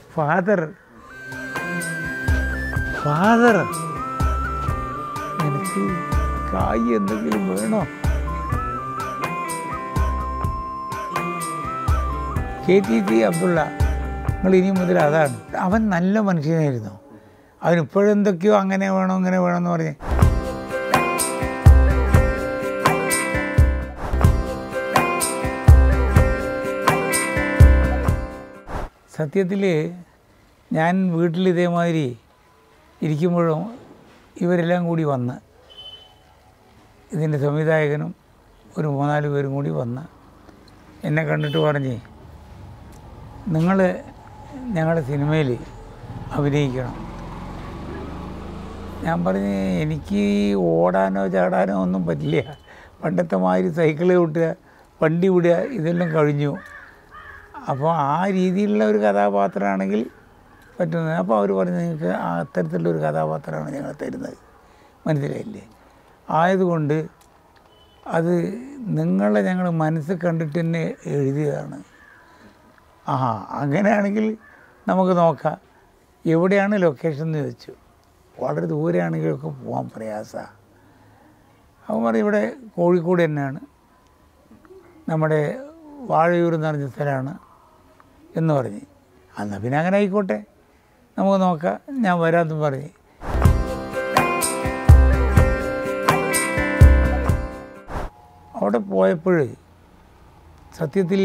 father father എനിക്ക് കായ് എന്തെങ്കിലും വേണോ കെ ടി ടി അബ്ദുള്ള നിങ്ങൾ ഇനി മുതൽ അതാണ് അവൻ നല്ല മനുഷ്യനായിരുന്നു അവൻ ഇപ്പോഴെന്തൊക്കെയോ അങ്ങനെ വേണം അങ്ങനെ വേണമെന്ന് പറഞ്ഞ് സത്യത്തിൽ ഞാൻ വീട്ടിൽ ഇതേമാതിരി ഇരിക്കുമ്പോഴും ഇവരെല്ലാം കൂടി വന്ന് ഇതിൻ്റെ സംവിധായകനും ഒരു മൂന്നാല് പേരും കൂടി വന്ന് എന്നെ കണ്ടിട്ട് പറഞ്ഞ് നിങ്ങൾ ഞങ്ങളുടെ സിനിമയിൽ അഭിനയിക്കണം ഞാൻ പറഞ്ഞ് എനിക്ക് ഓടാനോ ചാടാനോ ഒന്നും പറ്റില്ല പണ്ടത്തെ മാതിരി സൈക്കിൾ വിട്ടുക വണ്ടി വിടുക ഇതെല്ലാം കഴിഞ്ഞു അപ്പോൾ ആ രീതിയിലുള്ള ഒരു കഥാപാത്രമാണെങ്കിൽ പറ്റുന്നത് അപ്പോൾ അവർ പറഞ്ഞു നിങ്ങൾക്ക് ആ അത്തരത്തിലുള്ള ഒരു കഥാപാത്രമാണ് ഞങ്ങൾ തരുന്നത് മനസ്സിലായില്ലേ ആയതുകൊണ്ട് അത് നിങ്ങളെ ഞങ്ങൾ മനസ്സിൽ കണ്ടിട്ട് തന്നെ എഴുതിയതാണ് ആ അങ്ങനെയാണെങ്കിൽ നമുക്ക് നോക്കാം എവിടെയാണ് ലൊക്കേഷൻ എന്ന് ചോദിച്ചു വളരെ ദൂരെയാണെങ്കിലൊക്കെ പോകാൻ പ്രയാസമാണ് അവൻ പറയും ഇവിടെ കോഴിക്കോട് തന്നെയാണ് നമ്മുടെ വാഴയൂർ എന്ന് പറഞ്ഞ സ്ഥലമാണ് എന്ന് പറഞ്ഞ് എന്നാൽ പിന്നെ അങ്ങനെ ആയിക്കോട്ടെ നമുക്ക് നോക്കാം ഞാൻ വരാമെന്ന് പറഞ്ഞ് അവിടെ പോയപ്പോൾ സത്യത്തിൽ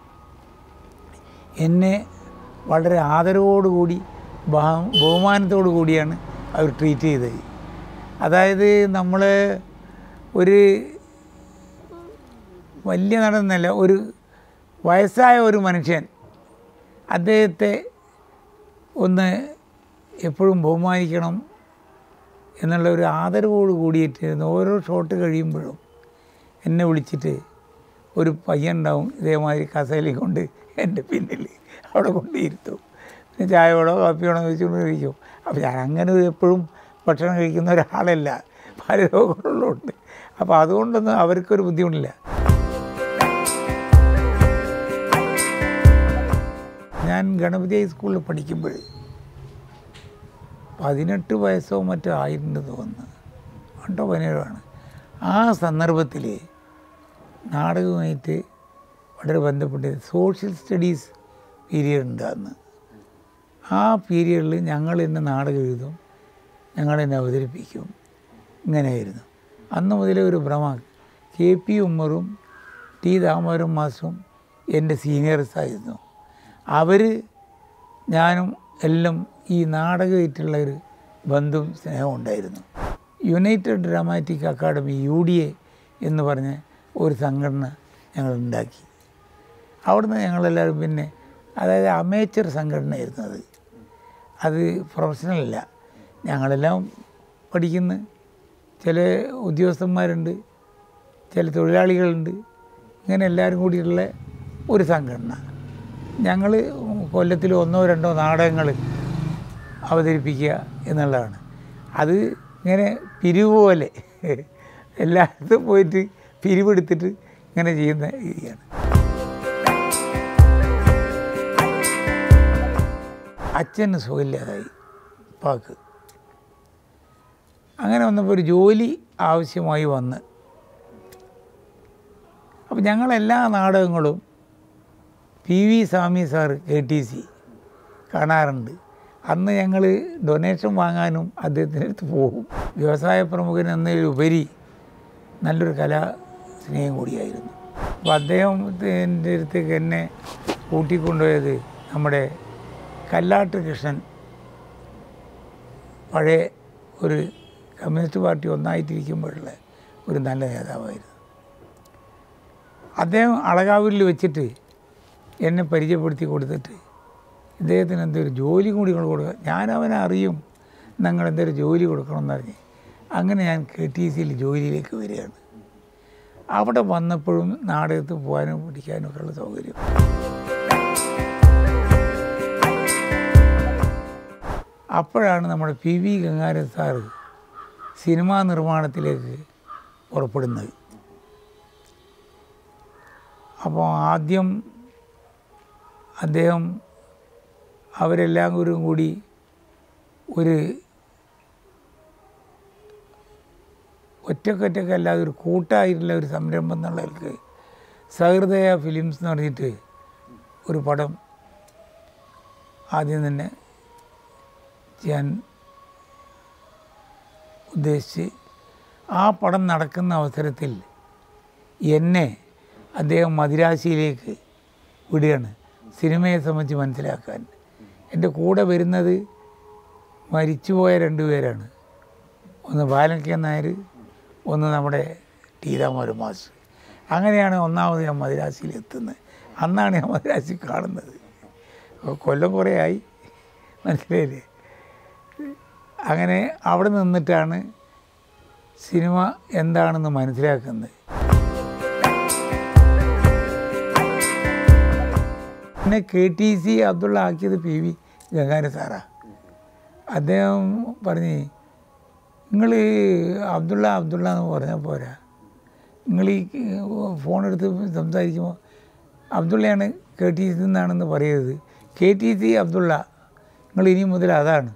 എന്നെ വളരെ ആദരവോടുകൂടി ബഹ- ബഹുമാനത്തോടു കൂടിയാണ് അവർ ട്രീറ്റ് ചെയ്തത് അതായത് നമ്മൾ ഒരു വലിയ നടന്നല്ല ഒരു വയസ്സായ ഒരു മനുഷ്യൻ അദ്ദേഹത്തെ ഒന്ന് എപ്പോഴും ബഹുമാനിക്കണം എന്നുള്ള ഒരു ആദരവോട് കൂടിയിട്ടിരുന്നു ഓരോ ഷോട്ട് കഴിയുമ്പോഴും എന്നെ വിളിച്ചിട്ട് ഒരു പയ്യൻ ഉണ്ടാവും ഇതേമാതിരി കസേലയും കൊണ്ട് എൻ്റെ പിന്നിൽ അവിടെ കൊണ്ടിരുത്തും പിന്നെ ചായയോടോ കാപ്പിയോടോ വെച്ചുകൊണ്ട് കഴിക്കും അപ്പോൾ ഞാൻ അങ്ങനെ ഒരു എപ്പോഴും ഭക്ഷണം കഴിക്കുന്ന ഒരാളല്ല പല രോഗങ്ങളുണ്ട് അപ്പോൾ അതുകൊണ്ടൊന്നും അവർക്കൊരു ബുദ്ധിമുട്ടില്ല ഞാൻ ഗണപതി ഹൈസ്കൂളിൽ പഠിക്കുമ്പോൾ പതിനെട്ട് വയസ്സോ മറ്റോ ആയിട്ടുണ്ട് തോന്നുന്നു പണ്ടോ പതിനേഴോ ആണ് ആ സന്ദർഭത്തിൽ നാടകവുമായിട്ട് വളരെ ബന്ധപ്പെട്ട് സോഷ്യൽ സ്റ്റഡീസ് പീരിയഡ് ഉണ്ട് അന്ന് ആ പീരിയഡിൽ ഞങ്ങൾ തന്നെ നാടകം എഴുതും ഞങ്ങൾ തന്നെ അവതരിപ്പിക്കും ഇങ്ങനെയായിരുന്നു അന്ന് മുതലേ ഒരു ഭ്രമ കെ പി ഉമ്മറും ടി ദാമോദരൻ മാസ്റ്ററും എൻ്റെ സീനിയേഴ്സായിരുന്നു അവർ ഞാനും എല്ലാം ഈ നാടകമായിട്ടുള്ള ഒരു ബന്ധവും സ്നേഹവും ഉണ്ടായിരുന്നു United Dramatic Academy U D A എന്ന് പറഞ്ഞ ഒരു സംഘടന ഞങ്ങൾ ഉണ്ടാക്കി അവിടുന്ന് ഞങ്ങളെല്ലാവരും പിന്നെ അതായത് അമേച്ചർ സംഘടനയായിരുന്നു അത് അത് പ്രൊഫഷണലല്ല ഞങ്ങളെല്ലാം പഠിക്കുന്ന ചില ഉദ്യോഗസ്ഥന്മാരുണ്ട് ചില തൊഴിലാളികളുണ്ട് ഇങ്ങനെ എല്ലാവരും കൂടിയുള്ള ഒരു സംഘടന ഞങ്ങൾ കൊല്ലത്തിൽ ഒന്നോ രണ്ടോ നാടകങ്ങൾ അവതരിപ്പിക്കുക എന്നുള്ളതാണ് അത് ഇങ്ങനെ പിരിവ് പോലെ എല്ലായിടത്തും പോയിട്ട് പിരിവെടുത്തിട്ട് ഇങ്ങനെ ചെയ്യുന്ന രീതിയാണ് അച്ഛന് സുഖമില്ലാതായി പാക്ക് അങ്ങനെ വന്നപ്പോൾ ഒരു ജോലി ആവശ്യമായി വന്ന് അപ്പോൾ ഞങ്ങളെല്ലാ നാടകങ്ങളും P V Swamy sir K T C കാണാറുണ്ട് അന്ന് ഞങ്ങൾ ഡൊണേഷൻ വാങ്ങാനും അദ്ദേഹത്തിൻ്റെ അടുത്ത് പോകും വ്യവസായ പ്രമുഖൻ എന്നതിലുപരി നല്ലൊരു കലാ സ്നേഹം കൂടിയായിരുന്നു അപ്പോൾ അദ്ദേഹത്തിൻ്റെ അടുത്തേക്ക് എന്നെ കൂട്ടിക്കൊണ്ടുപോയത് നമ്മുടെ കല്ലാട്ട് കൃഷ്ണൻ പഴയ ഒരു കമ്മ്യൂണിസ്റ്റ് പാർട്ടി ഒന്നായിട്ടിരിക്കുമ്പോഴുള്ള ഒരു നല്ല നേതാവായിരുന്നു അദ്ദേഹം അളകാവിൽ വെച്ചിട്ട് എന്നെ പരിചയപ്പെടുത്തി കൊടുത്തിട്ട് ഇദ്ദേഹത്തിന് എന്തൊരു ജോലി കൂടി കൊണ്ട് കൊടുക്കുക ഞാൻ അവനെ അറിയും നിങ്ങൾ എന്തൊരു ജോലി കൊടുക്കണമെന്ന് പറഞ്ഞ് അങ്ങനെ ഞാൻ കെ ടി സിയിൽ ജോലിയിലേക്ക് വരികയാണ് അവിടെ വന്നപ്പോഴും നാടകത്ത് പോകാനും പഠിക്കാനും ഒക്കെ ഉള്ള സൗകര്യം അപ്പോഴാണ് നമ്മുടെ P V Gangadharan sir cinema നിർമ്മാണത്തിലേക്ക് പുറപ്പെടുന്നത് അപ്പോൾ ആദ്യം അദ്ദേഹം അവരെല്ലാം കൂടി കൂടി ഒരു ഒറ്റക്കൊറ്റക്കല്ലാതെ ഒരു കൂട്ടായിട്ടുള്ള ഒരു സംരംഭം എന്നുള്ളവർക്ക് സഹൃദയ ഫിലിംസ് എന്ന് പറഞ്ഞിട്ട് ഒരു പടം ആദ്യം തന്നെ ചെയ്യാൻ ഉദ്ദേശിച്ച് ആ പടം നടക്കുന്ന അവസരത്തിൽ എന്നെ അദ്ദേഹം മദിരാശിയിലേക്ക് വിടുകയാണ് സിനിമയെ സംബന്ധിച്ച് മനസ്സിലാക്കാൻ എൻ്റെ കൂടെ വരുന്നത് മരിച്ചുപോയ രണ്ടുപേരാണ് ഒന്ന് ബാലൻ നായർ ഒന്ന് നമ്മുടെ ടീതാമോര മാസ് അങ്ങനെയാണ് ഒന്നാമത് ഞാൻ മദിരാശിയിൽ എത്തുന്നത് അന്നാണ് ഞാൻ മദിരാശി കാണുന്നത് അപ്പോൾ കൊല്ലം കുറേ ആയി മനസ്സിലായില്ലേ അങ്ങനെ അവിടെ നിന്നിട്ടാണ് സിനിമ എന്താണെന്ന് മനസ്സിലാക്കുന്നത് പിന്നെ കെ ടി സി അബ്ദുള്ള ആക്കിയത് പി വി ഗംഗാര സാറാ അദ്ദേഹം പറഞ്ഞ് നിങ്ങൾ അബ്ദുള്ള അബ്ദുള്ള എന്ന് പറഞ്ഞാൽ പോരാ നിങ്ങൾ ഈ ഫോണെടുത്ത് സംസാരിക്കുമ്പോൾ അബ്ദുള്ളയാണ് കെ ടി സി എന്നാണെന്ന് പറയരുത് കെ ടി സി അബ്ദുള്ള നിങ്ങൾ ഇനി മുതൽ അതാണ്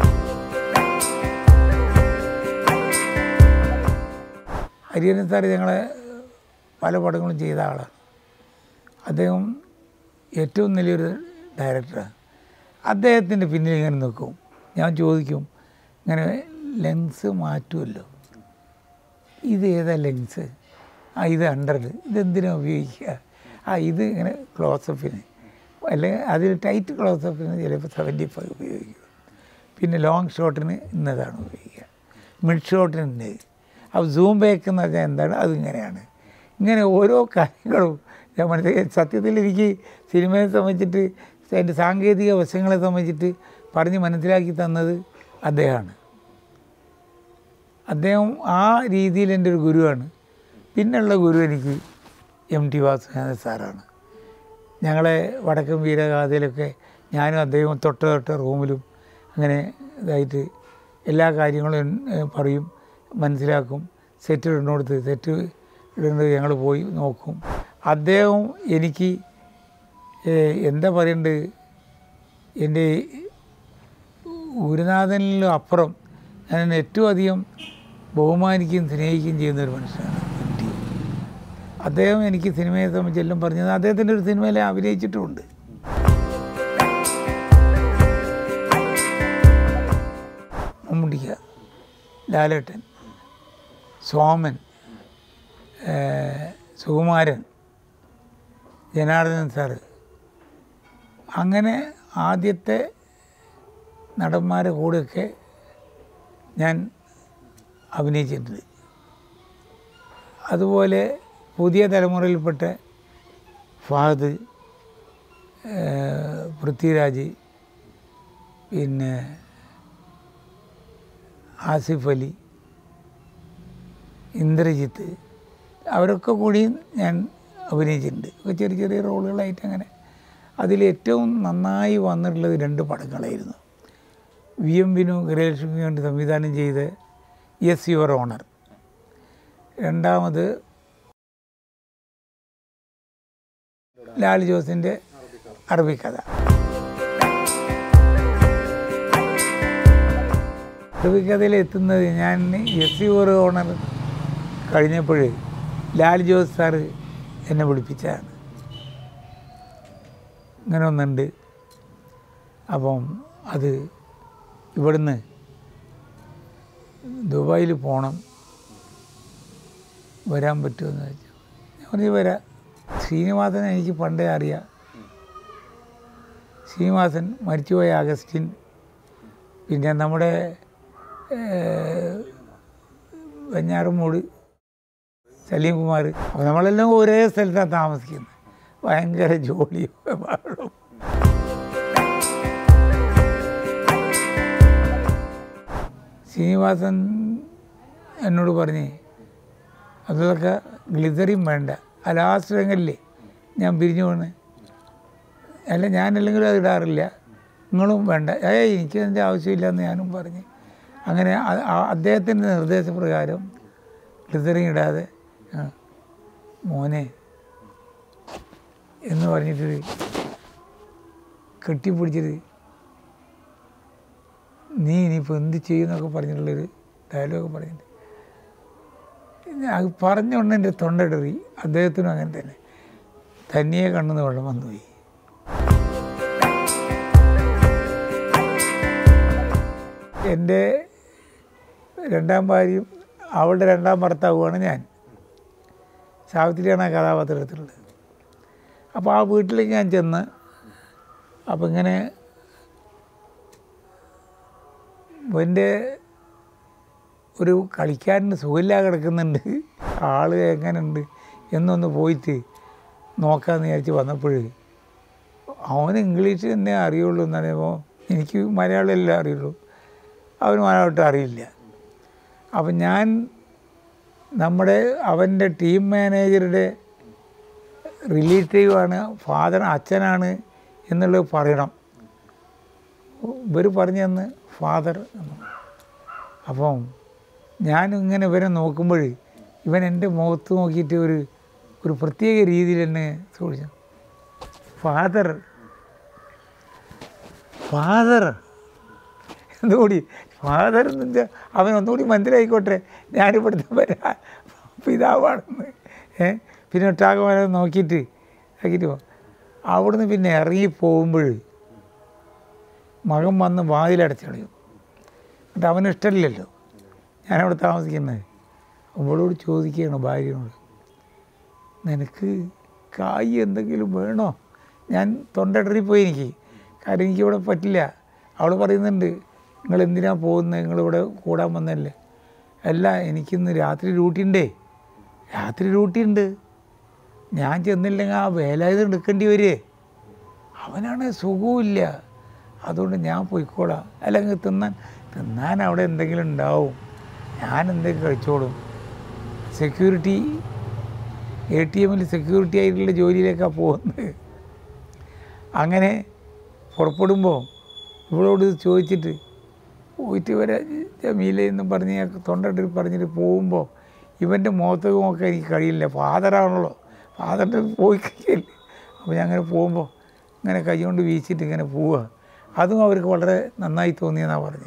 ഹരിഹരൻ സാർ ഞങ്ങളെ പല പടങ്ങളും ചെയ്ത ആളാണ് അദ്ദേഹം ഏറ്റവും വലിയൊരു ഡയറക്ടറാണ് അദ്ദേഹത്തിൻ്റെ പിന്നിൽ ഇങ്ങനെ നിൽക്കും ഞാൻ ചോദിക്കും ഇങ്ങനെ ലെൻസ് മാറ്റുമല്ലോ ഇത് ഏതാ ലെൻസ് ആ ഇത് അണ്ടറിൽ ഇതെന്തിനാണ് ഉപയോഗിക്കുക ആ ഇത് ഇങ്ങനെ ക്ലോസപ്പിന് അല്ലെങ്കിൽ അതിൽ ടൈറ്റ് ക്ലോസപ്പിന് ചിലപ്പോൾ സെവൻറ്റി ഫൈവ് ഉപയോഗിക്കും പിന്നെ ലോങ് ഷോട്ടിന് ഇന്നതാണ് ഉപയോഗിക്കുക മിഡ് ഷോട്ടിന് ഇന്നത് അപ്പോൾ സൂം ബാക്ക് എന്ന് പറഞ്ഞാൽ എന്താണ് അതിങ്ങനെയാണ് ഇങ്ങനെ ഓരോ കാര്യങ്ങളും ഞാൻ മനസ്സിലാക്കി സത്യത്തിൽ എനിക്ക് സിനിമയെ സംബന്ധിച്ചിട്ട് അതിൻ്റെ സാങ്കേതിക വശങ്ങളെ സംബന്ധിച്ചിട്ട് പറഞ്ഞ് മനസ്സിലാക്കി തന്നത് അദ്ദേഹമാണ് അദ്ദേഹം ആ രീതിയിൽ എൻ്റെ ഒരു ഗുരുവാണ് പിന്നെയുള്ള ഗുരു എനിക്ക് എം ടി വാസുദേവൻ സാറാണ് ഞങ്ങളെ വടക്കൻ വീരഗാഥയിലൊക്കെ ഞാനും അദ്ദേഹം തൊട്ട തൊട്ട റൂമിലും അങ്ങനെ ഇതായിട്ട് എല്ലാ കാര്യങ്ങളും ഏഹ്, പറയും മനസ്സിലാക്കും സെറ്റ് ഇടുന്നിടത്ത് സെറ്റ് ഇടുന്നത് ഞങ്ങൾ പോയി നോക്കും അദ്ദേഹം എനിക്ക് ഏഹ്, എന്താ പറയണ്ടത് എൻ്റെ ഗുരുനാഥനിലും അപ്പുറം ഞാൻ ഏറ്റവും അധികം ബഹുമാനിക്കുകയും സ്നേഹിക്കുകയും ചെയ്യുന്ന ഒരു മനുഷ്യനാണ് എം ടി അദ്ദേഹം എനിക്ക് സിനിമയെ സംബന്ധിച്ച് എല്ലാം പറഞ്ഞത് അദ്ദേഹത്തിൻ്റെ ഒരു സിനിമയിൽ അഭിനയിച്ചിട്ടുമുണ്ട് മമ്മൂട്ടിക്ക ലാലേട്ടൻ സോമൻ ഏഹ്, സുകുമാരൻ ജനാർദ്ദനൻ സാറ് അങ്ങനെ ആദ്യത്തെ നടന്മാരെ കൂടെയൊക്കെ ഞാൻ അഭിനയിച്ചിട്ടുണ്ട് അതുപോലെ പുതിയ തലമുറയിൽപ്പെട്ട ഫഹദ് ഏഹ്, പൃഥ്വിരാജ് പിന്നെ ആസിഫ് അലി ഇന്ദ്രജിത്ത് അവരൊക്കെ കൂടി ഞാൻ അഭിനയിച്ചിട്ടുണ്ട് ഒക്കെ ചെറിയ ചെറിയ റോളുകളായിട്ട് അങ്ങനെ അതിലേറ്റവും നന്നായി വന്നിട്ടുള്ളത് രണ്ട് പടങ്ങളായിരുന്നു വി എം വിനു ഗൃഹലക്ഷ്മി വേണ്ടി സംവിധാനം ചെയ്ത് യെസ് യുവർ ഓണർ രണ്ടാമത് ലാൽ ജോസിൻ്റെ അറബിക്കഥ അറബിക്കഥയിൽ എത്തുന്നത് ഞാൻ യെസ് യുവർ ഓണർ കഴിഞ്ഞപ്പോൾ ലാൽ ജോസ് സാറ് എന്നെ വിളിപ്പിച്ചതാണ് ഇങ്ങനെ ഒന്നുണ്ട് അപ്പം അത് ഇവിടുന്ന് ദുബായിൽ പോകണം വരാൻ പറ്റുമെന്ന് ചോദിച്ചു ഞാൻ പറഞ്ഞു വരാം ശ്രീനിവാസൻ എനിക്ക് പണ്ടേ അറിയാം ശ്രീനിവാസൻ മരിച്ചുപോയ അഗസ്റ്റിൻ പിന്നെ നമ്മുടെ ഏഹ്, വെഞ്ഞാറമൂട് സലീം കുമാർ അപ്പോൾ നമ്മളെല്ലാം ഒരേ സ്ഥലത്താണ് താമസിക്കുന്നത് ഭയങ്കര ജോലിയും ബഹളവും ശ്രീനിവാസൻ എന്നോട് പറഞ്ഞ് അതൊക്കെ ഗ്ലിസറിൻ വേണ്ട ആ ലാസ്റ്റ് രംഗല്ലേ ഞാൻ പിരിഞ്ഞു പോണ് അല്ല ഞാനല്ലെങ്കിലും അത് ഇടാറില്ല നിങ്ങളും വേണ്ട ഏയ് എനിക്കതിൻ്റെ ആവശ്യമില്ല എന്ന് ഞാനും പറഞ്ഞ് അങ്ങനെ അ- ആ- അദ്ദേഹത്തിൻ്റെ നിർദ്ദേശപ്രകാരം ഗ്ലിസറിൻ ഇടാതെ ആ, മോനെ എന്ന് പറഞ്ഞിട്ട് കെട്ടിപ്പിടിച്ചിട്ട് നീ ഇനിയിപ്പോൾ എന്ത് ചെയ്യുമെന്നൊക്കെ പറഞ്ഞിട്ടുള്ളൊരു ഡയലോഗ് പറഞ്ഞിട്ട് ഞാൻ അത് പറഞ്ഞുകൊണ്ട് എൻ്റെ തൊണ്ടയിടറി അദ്ദേഹത്തിനും അങ്ങനെ തന്നെ തനിയെ കണ്ണുന്ന് വെള്ളം വന്നുപോയി എൻ്റെ രണ്ടാം ഭാര്യയും അവളുടെ രണ്ടാം ഭർത്താവുമാണ് ഞാൻ സാവിത്രിയാണ് ആ കഥാപാത്രത്തിലുള്ളത് അപ്പോൾ ആ വീട്ടിലേക്ക് ഞാൻ ചെന്ന് അപ്പോൾ ഇങ്ങനെ എൻ്റെ ഒരു കളിക്കാരന് സുഖമില്ലാ കിടക്കുന്നുണ്ട് ആൾ എങ്ങനെയുണ്ട് എന്നൊന്ന് പോയിട്ട് നോക്കാമെന്ന് വിചാരിച്ച് വന്നപ്പോൾ അവന് ഇംഗ്ലീഷ് തന്നെ അറിയുള്ളൂ എന്ന് പറയുമ്പോൾ എനിക്ക് മലയാളമല്ലേ അറിയുള്ളൂ അവന് മലയാളമായിട്ട് അറിയില്ല അപ്പം ഞാൻ നമ്മുടെ അവൻ്റെ ടീം മാനേജറുടെ റിലേറ്റീവാണ് ഫാദർ അച്ഛനാണ് എന്നുള്ളത് പറയണം ഇവർ പറഞ്ഞു തന്ന് ഫാദർ എന്ന് അപ്പം ഞാൻ ഇങ്ങനെ ഇവനെ നോക്കുമ്പോൾ ഇവൻ എൻ്റെ മുഖത്ത് നോക്കിയിട്ട് ഒരു ഒരു പ്രത്യേക രീതിയിൽ എന്നെ ചോദിച്ചു ഫാദർ ഫാദർ എന്തുകൂടി ഫാദർ എന്ന് വെച്ചാൽ അവൻ ഒന്നുകൂടി മനസ്സിലായിക്കോട്ടെ ഞാനിവിടുത്തെ വരാ പിതാവാണെന്ന് ഏ പിന്നെ ഒട്ടാകമാനം നോക്കിയിട്ട് ആക്കിയിട്ട് പോ അവിടുന്ന് പിന്നെ ഇറങ്ങി പോകുമ്പോൾ മകൻ വന്ന് വാതിലടച്ച് കളയും എന്നിട്ട് അവന് ഇഷ്ടമില്ലല്ലോ ഞാനവിടെ താമസിക്കുന്നത് അവളോട് ചോദിക്കുകയാണ് ഭാര്യയോട് നിനക്ക് കായ് എന്തെങ്കിലും വേണോ ഞാൻ തൊണ്ടടറി പോയി എനിക്ക് കാര്യം എനിക്കിവിടെ പറ്റില്ല അവൾ പറയുന്നുണ്ട് നിങ്ങൾ എന്തിനാ പോകുന്നത് നിങ്ങളിവിടെ കൂടാൻ വന്നല്ലേ അല്ല എനിക്കിന്ന് രാത്രി ഡ്യൂട്ടി ഉണ്ടേ രാത്രി ഡ്യൂട്ടി ഉണ്ട് ഞാൻ ചെന്നില്ലെങ്കിൽ ആ വേലായുധ എടുക്കേണ്ടി വരുമേ അവനാണ് സുഖവുമില്ല അതുകൊണ്ട് ഞാൻ പോയിക്കോളാം അല്ലെങ്കിൽ തിന്നാൻ തിന്നാൻ അവിടെ എന്തെങ്കിലും ഉണ്ടാവും ഞാൻ എന്തെങ്കിലും കഴിച്ചോളും സെക്യൂരിറ്റി എ ടി എമ്മിൽ സെക്യൂരിറ്റി ആയിട്ടുള്ള ജോലിയിലേക്കാണ് പോകുന്നത് അങ്ങനെ പുറപ്പെടുമ്പോൾ ഇവളോട് ഇത് ചോദിച്ചിട്ട് പോയിട്ട് വരെ ജമീല എന്നും പറഞ്ഞ് ഞാൻ തൊണ്ടിട്ട് പറഞ്ഞിട്ട് പോകുമ്പോൾ ഇവൻ്റെ മുഖത്തേക്ക് നോക്കാൻ എനിക്ക് കഴിയില്ല ഫാദറാണല്ലോ ഫാദറിൻ്റെ പോയി കഴിയില്ല അപ്പോൾ ഞാൻ അങ്ങനെ പോകുമ്പോൾ ഇങ്ങനെ കൈ കൊണ്ട് വീശിയിട്ട് ഇങ്ങനെ പോവുക അതും അവർക്ക് വളരെ നന്നായി തോന്നിയെന്നാണ് പറഞ്ഞത്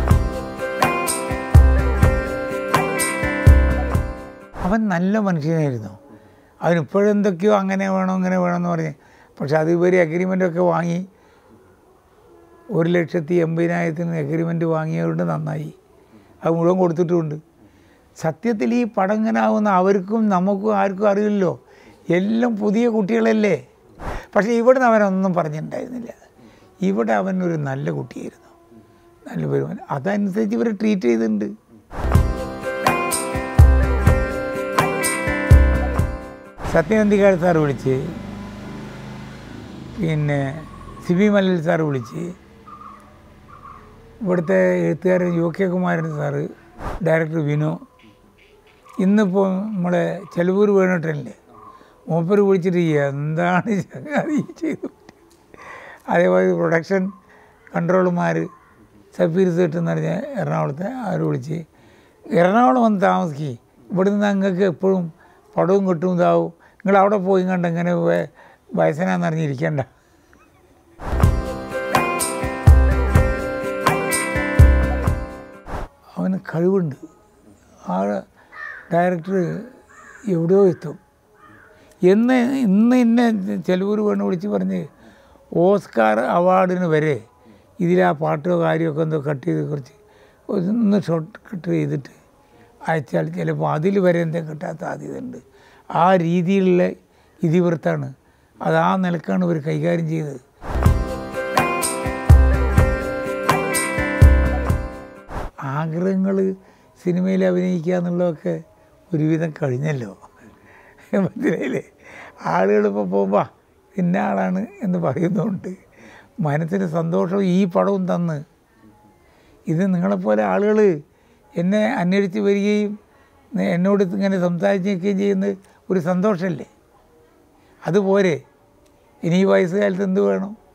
അവൻ നല്ല മനുഷ്യനായിരുന്നു അവനിപ്പോഴും എന്തൊക്കെയോ അങ്ങനെ വേണം ഇങ്ങനെ വേണമെന്ന് പറഞ്ഞ് പക്ഷെ അത് ഇവർ അഗ്രിമെൻ്റൊക്കെ വാങ്ങി ഒരു ലക്ഷത്തി എൺപതിനായിരത്തിന് അഗ്രിമെൻ്റ് വാങ്ങിയതുകൊണ്ട് നന്നായി അത് മുഴുവൻ കൊടുത്തിട്ടുമുണ്ട് സത്യത്തിൽ ഈ പടം ഇങ്ങനെ ആവുന്ന അവർക്കും നമുക്കും ആർക്കും അറിയില്ലല്ലോ എല്ലാം പുതിയ കുട്ടികളല്ലേ പക്ഷേ ഇവിടെ അവനൊന്നും പറഞ്ഞിട്ടുണ്ടായിരുന്നില്ല ഇവിടെ അവൻ ഒരു നല്ല കുട്ടിയായിരുന്നു നല്ല വരുമാനം അതനുസരിച്ച് ഇവരെ ട്രീറ്റ് ചെയ്തിട്ടുണ്ട് സത്യനന്ദിക്കാട് സാർ വിളിച്ച് പിന്നെ സിബി മല്ലൽ സാർ വിളിച്ച് ഇവിടുത്തെ എഴുത്തുകാരൻ U K Kumaran sir director Vinu ഇന്നിപ്പോൾ നമ്മളെ ചെലവൂർ വേണിട്ടല്ലേ മൂപ്പർ വിളിച്ചിട്ട് എന്താണ് ചങ്ങാതി ഈ ചെയ്തു അതേപോലെ പ്രൊഡക്ഷൻ കൺട്രോളുമാർ സഫീർ സേട്ട് എന്ന് പറഞ്ഞ എറണാകുളത്തെ അവർ വിളിച്ച് എറണാകുളം വന്ന് താമസിക്കുക ഇവിടെ നിന്ന് നിങ്ങൾക്ക് എപ്പോഴും പടവും കിട്ടും ഇതാവും നിങ്ങൾ അവിടെ പോയി കണ്ട് ഇങ്ങനെ വയസ്സനാന്ന് അറിഞ്ഞിരിക്കണ്ട അവന് കഴിവുണ്ട് ആ ഡയറക്ടർ എവിടെയോ എത്തും എന്ന് ഇന്ന് ഇന്നെ ചെലവൂർ വേണം വിളിച്ച് പറഞ്ഞ് ഓസ്കാർ അവാർഡിന് വരെ ഇതിൽ ആ പാട്ടോ കാര്യമൊക്കെ എന്തോ കട്ട് ചെയ്ത് കുറച്ച് ഒന്ന് ഷോർട്ട് കട്ട് ചെയ്തിട്ട് അയച്ചാൽ ചിലപ്പോൾ അതിൽ വരെ എന്തെങ്കിലും കിട്ടാൻ സാധ്യതയുണ്ട് ആ രീതിയിലുള്ള ഇതിവൃത്താണ് അത് ആ നിലക്കാണ് ഇവർ കൈകാര്യം ചെയ്തത് ആഗ്രഹങ്ങൾ സിനിമയിൽ അഭിനയിക്കുക എന്നുള്ളതൊക്കെ ഒരുവിധം കഴിഞ്ഞല്ലോ മനസ്സിലായില്ലേ ആളുകൾ ഇപ്പോൾ പോകുമ്പോൾ ഇന്ന ആളാണ് എന്ന് പറയുന്നുണ്ട് മനസ്സിന് സന്തോഷം ഈ പടവും തന്ന് ഇത് നിങ്ങളെപ്പോലെ ആളുകൾ എന്നെ അന്വേഷിച്ച് വരികയും എന്നോട് ഇങ്ങനെ സംസാരിക്കുകയും ചെയ്യുന്നത് ഒരു സന്തോഷമല്ലേ അതുപോരെ ഇനി ഈ വയസ്സുകാലത്ത് എന്ത് വേണം